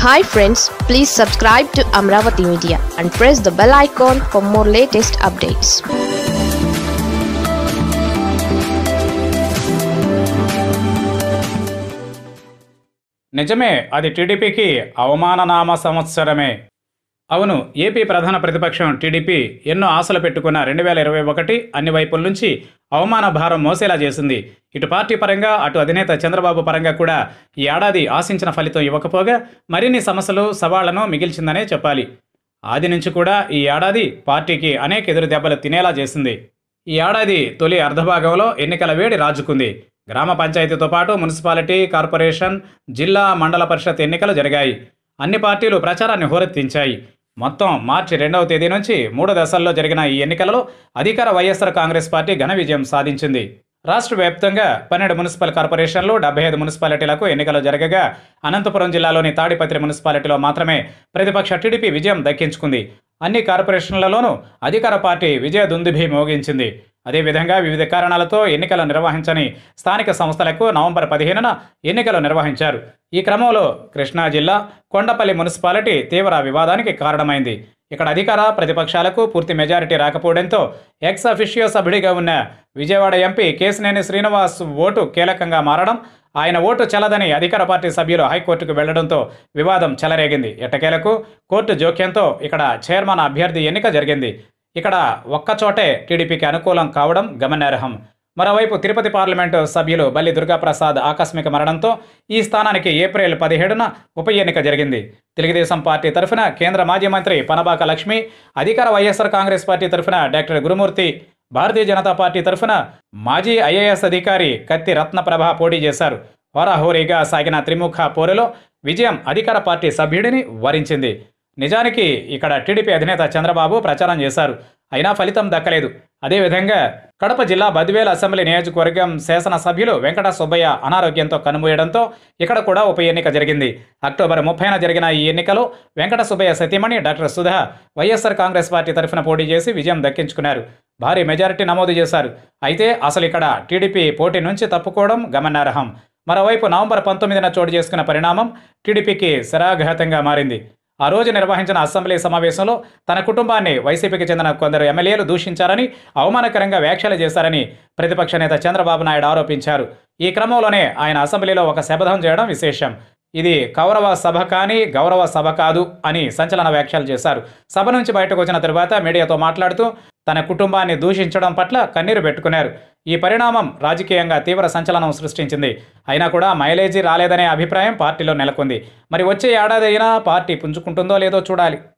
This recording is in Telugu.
hi friends please subscribe to Amaravati media and press the bell icon for more latest updates నిజమే అది టీడీపీకి అవమాననామ సంవత్సరమే అవును ఏపీ ప్రధాన ప్రతిపక్షం టీడీపీ ఎన్నో ఆశలు పెట్టుకున్న రెండు వేల ఇరవై ఒకటి అన్ని వైపుల నుంచి అవమాన భారం మోసేలా చేసింది ఇటు పార్టీ పరంగా అటు అధినేత చంద్రబాబు పరంగా కూడా ఈ ఏడాది ఆశించిన ఫలితం ఇవ్వకపోగా మరిన్ని సమస్యలు సవాళ్లను మిగిల్చిందనే చెప్పాలి ఆది నుంచి కూడా ఈ ఏడాది పార్టీకి అనేక ఎదురు దెబ్బలు తినేలా చేసింది ఈ ఏడాది తొలి అర్ధభాగంలో ఎన్నికల వేడి రాజుకుంది గ్రామ పంచాయతీతో పాటు మున్సిపాలిటీ కార్పొరేషన్ జిల్లా మండల పరిషత్ ఎన్నికలు జరిగాయి అన్ని పార్టీలు ప్రచారాన్ని హోరెత్తించాయి మొత్తం మార్చి రెండవ తేదీ నుంచి మూడు దశల్లో జరిగిన ఈ ఎన్నికలలో అధికార వైఎస్ఆర్ కాంగ్రెస్ పార్టీ ఘన విజయం సాధించింది రాష్ట్ర వ్యాప్తంగా పన్నెండు మున్సిపల్ కార్పొరేషన్లు డెబ్బై ఐదు మున్సిపాలిటీలకు ఎన్నికలు జరగగా అనంతపురం జిల్లాలోని తాడిపత్రి మున్సిపాలిటీలో మాత్రమే ప్రతిపక్ష టీడీపీ విజయం దక్కించుకుంది అన్ని కార్పొరేషన్లలోనూ అధికార పార్టీ విజయ దుందుభి మోగించింది అదేవిధంగా వివిధ కారణాలతో ఎన్నికలు నిర్వహించని స్థానిక సంస్థలకు నవంబర్ పదిహేనున ఎన్నికలు నిర్వహించారు ఈ క్రమంలో కృష్ణా జిల్లా కొండపల్లి మున్సిపాలిటీ తీవ్ర వివాదానికి కారణమైంది ఇక్కడ అధికార ప్రతిపక్షాలకు పూర్తి మెజారిటీ రాకపోవడంతో ఎక్స్ అఫిషియో సభ్యుడిగా ఉన్న విజయవాడ ఎంపీ కేసినేని శ్రీనివాస్ ఓటు కీలకంగా మారడం ఆయన ఓటు చెల్లదని అధికార పార్టీ సభ్యులు హైకోర్టుకు వెళ్లడంతో వివాదం చెలరేగింది ఎట్టకేలకు కోర్టు జోక్యంతో ఇక్కడ చైర్మన్ అభ్యర్థి ఎన్నిక జరిగింది ఇక్కడ ఒక్కచోటే టీడీపీకి అనుకూలం కావడం గమనార్హం మరోవైపు తిరుపతి పార్లమెంటు సభ్యులు బల్లి దుర్గాప్రసాద్ ఆకస్మిక మరణంతో ఈ స్థానానికి ఏప్రిల్ పదిహేడున ఉప ఎన్నిక జరిగింది తెలుగుదేశం పార్టీ తరఫున కేంద్ర మాజీ మంత్రి పనబాక లక్ష్మి అధికార వైఎస్ఆర్ కాంగ్రెస్ పార్టీ తరఫున డాక్టర్ గురుమూర్తి భారతీయ జనతా పార్టీ తరఫున మాజీ ఐఏఎస్ అధికారి కత్తి రత్నప్రభ పోటీ చేశారు హోరాహోరీగా సాగిన త్రిముఖ పోరులో విజయం అధికార పార్టీ సభ్యుడిని వరించింది నిజానికి ఇక్కడ టీడీపీ అధినేత చంద్రబాబు ప్రచారం చేశారు అయినా ఫలితం దక్కలేదు అదేవిధంగా కడప జిల్లా బద్వేల్ అసెంబ్లీ నియోజకవర్గం శాసనసభ్యులు వెంకట సుబ్బయ్య అనారోగ్యంతో కనుమూయడంతో ఇక్కడ కూడా ఉప ఎన్నిక జరిగింది అక్టోబర్ ముప్పైన జరిగిన ఈ ఎన్నికలో వెంకట సుబ్బయ్య సతీమణి doctor Sudha YSR Congress party తరఫున పోటీ చేసి విజయం దక్కించుకున్నారు భారీ మెజారిటీ నమోదు చేశారు అయితే అసలు ఇక్కడ టీడీపీ పోటీ నుంచి తప్పుకోవడం గమనార్హం మరోవైపు నవంబర్ పంతొమ్మిదిన చోటు చేసుకున్న పరిణామం టీడీపీకి శరాఘాతంగా మారింది ఆ రోజు నిర్వహించిన అసెంబ్లీ సమావేశంలో తన కుటుంబాన్ని వైసీపీకి చెందిన కొందరు ఎమ్మెల్యేలు దూషించారని అవమానకరంగా వ్యాఖ్యలు చేశారని ప్రతిపక్ష నేత చంద్రబాబు నాయుడు ఆరోపించారు ఈ క్రమంలోనే ఆయన అసెంబ్లీలో ఒక శపథం చేయడం విశేషం ఇది కౌరవ సభ కానీ గౌరవ సభ కాదు అని సంచలన వ్యాఖ్యలు చేశారు సభ నుంచి బయటకు వచ్చిన తరువాత మీడియాతో మాట్లాడుతూ తన కుటుంబాన్ని దూషించడం పట్ల కన్నీరు పెట్టుకున్నారు ఈ పరిణామం రాజకీయంగా తీవ్ర సంచలనం సృష్టించింది అయినా కూడా మైలేజీ రాలేదనే అభిప్రాయం పార్టీలో నెలకొంది మరి వచ్చే ఏడాది అయినా పార్టీ పుంజుకుంటుందో లేదో చూడాలి